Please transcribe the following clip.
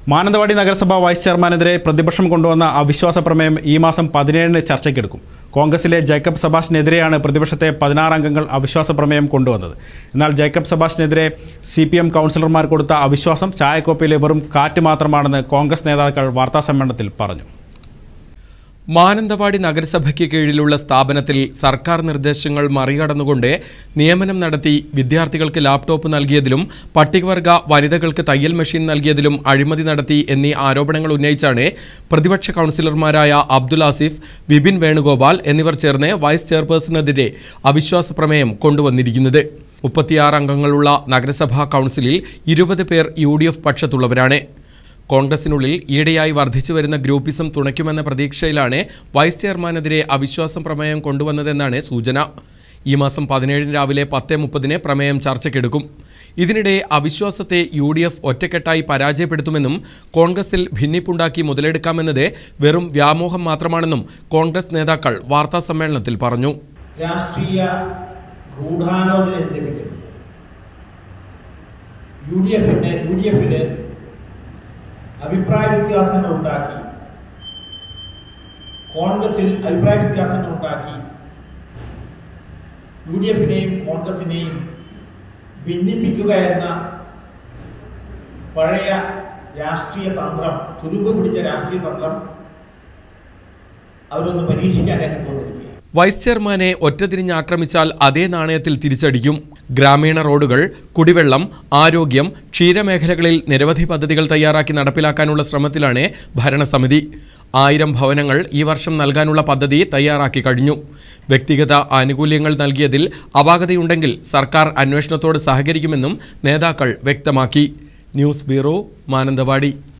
മാനന്തവാടി നഗരസഭ വൈസ് ചെയർമാനെതിരെ പ്രതിപക്ഷം കൊണ്ടുവന്ന അവിശ്വാസ പ്രമേയം ഈ മാസം പതിനേഴിന് ചർച്ചയ്ക്കെടുക്കും കോൺഗ്രസിലെ ജേക്കബ് സബാഷിനെതിരെയാണ് പ്രതിപക്ഷത്തെ പതിനാറ് അംഗങ്ങൾ അവിശ്വാസ പ്രമേയം കൊണ്ടുവന്നത് എന്നാൽ ജേക്കബ് സബാഷിനെതിരെ സി പി എം കൗൺസിലർമാർ കൊടുത്ത അവിശ്വാസം ചായക്കോപ്പയിലെ വെറും കാറ്റ് മാത്രമാണെന്ന് കോൺഗ്രസ് നേതാക്കൾ വാർത്താസമ്മേളനത്തിൽ പറഞ്ഞു മാനന്തവാടി നഗരസഭയ്ക്ക് കീഴിലുള്ള സ്ഥാപനത്തിൽ സർക്കാർ നിർദ്ദേശങ്ങൾ മറികടന്നുകൊണ്ട് നിയമനം നടത്തി വിദ്യാർത്ഥികൾക്ക് ലാപ്ടോപ്പ് നൽകിയതിലും പട്ടികവർഗ വനിതകൾക്ക് തയ്യൽ മെഷീൻ നൽകിയതിലും അഴിമതി നടത്തി എന്നീ ആരോപണങ്ങൾ ഉന്നയിച്ചാണ് പ്രതിപക്ഷ കൗൺസിലർമാരായ അബ്ദുൽ ആസിഫ് വിപിൻ വേണുഗോപാൽ എന്നിവർ ചേർന്ന് വൈസ് ചെയർപേഴ്സണെതിരെ അവിശ്വാസ പ്രമേയം കൊണ്ടുവന്നിരിക്കുന്നത് മുപ്പത്തിയാറ് അംഗങ്ങളുള്ള നഗരസഭാ കൗൺസിലിൽ ഇരുപത് പേർ യു ഡി എഫ് പക്ഷത്തുള്ളവരാണ് കോൺഗ്രസിനുള്ളിൽ ഈയിടെയായി വർദ്ധിച്ചു വരുന്ന ഗ്രൂപ്പിസം തുണയ്ക്കുമെന്ന പ്രതീക്ഷയിലാണ് വൈസ് ചെയർമാനെതിരെ അവിശ്വാസം പ്രമേയം കൊണ്ടുവന്നതെന്നാണ് സൂചന ഈ മാസം പതിനേഴിന് രാവിലെ പത്ത് മുപ്പതിന് പ്രമേയം ചർച്ചയ്ക്കെടുക്കും ഇതിനിടെ അവിശ്വാസത്തെ യു ഡി എഫ് ഒറ്റക്കെട്ടായി പരാജയപ്പെടുത്തുമെന്നും കോൺഗ്രസിൽ ഭിന്നിപ്പുണ്ടാക്കി മുതലെടുക്കാമെന്നത് വെറും വ്യാമോഹം മാത്രമാണെന്നും കോൺഗ്രസ് നേതാക്കൾ വാർത്താസമ്മേളനത്തിൽ പറഞ്ഞു രാഷ്ട്രീയ ഗൂഢാലോചന ലഭിക്കും യു ഡി എഫിന്റെ യു ഡി എഫില് അഭിപ്രായ വ്യത്യാസങ്ങൾ ഉണ്ടാക്കി കോൺഗ്രസിൽ അഭിപ്രായ വ്യത്യാസങ്ങൾ ഉണ്ടാക്കി യു ഡി എഫിനെയും കോൺഗ്രസിനെയും ഭിന്നിപ്പിക്കുക എന്ന പഴയ രാഷ്ട്രീയ തന്ത്രം തുരുമ്പ് പിടിച്ച രാഷ്ട്രീയ തന്ത്രം അവരൊന്ന് പരീക്ഷിക്കാൻ രംഗത്ത് വന്നിരിക്കുകയാണ് വൈസ് ചെയർമാനെ ഒറ്റതിരിഞ്ഞ് ആക്രമിച്ചാൽ അതേ നാണയത്തിൽ തിരിച്ചടിക്കും ഗ്രാമീണ റോഡുകൾ കുടിവെള്ളം ആരോഗ്യം ക്ഷീരമേഖലകളിൽ നിരവധി പദ്ധതികൾ തയ്യാറാക്കി നടപ്പിലാക്കാനുള്ള ശ്രമത്തിലാണ് ഭരണസമിതി ആയിരം ഭവനങ്ങൾ ഈ വർഷം നൽകാനുള്ള പദ്ധതി തയ്യാറാക്കി കഴിഞ്ഞു വ്യക്തിഗത ആനുകൂല്യങ്ങൾ നൽകിയതിൽ അപാകതയുണ്ടെങ്കിൽ സർക്കാർ അന്വേഷണത്തോട് സഹകരിക്കുമെന്നും നേതാക്കൾ വ്യക്തമാക്കി ന്യൂസ് ബ്യൂറോ മാനന്തവാടി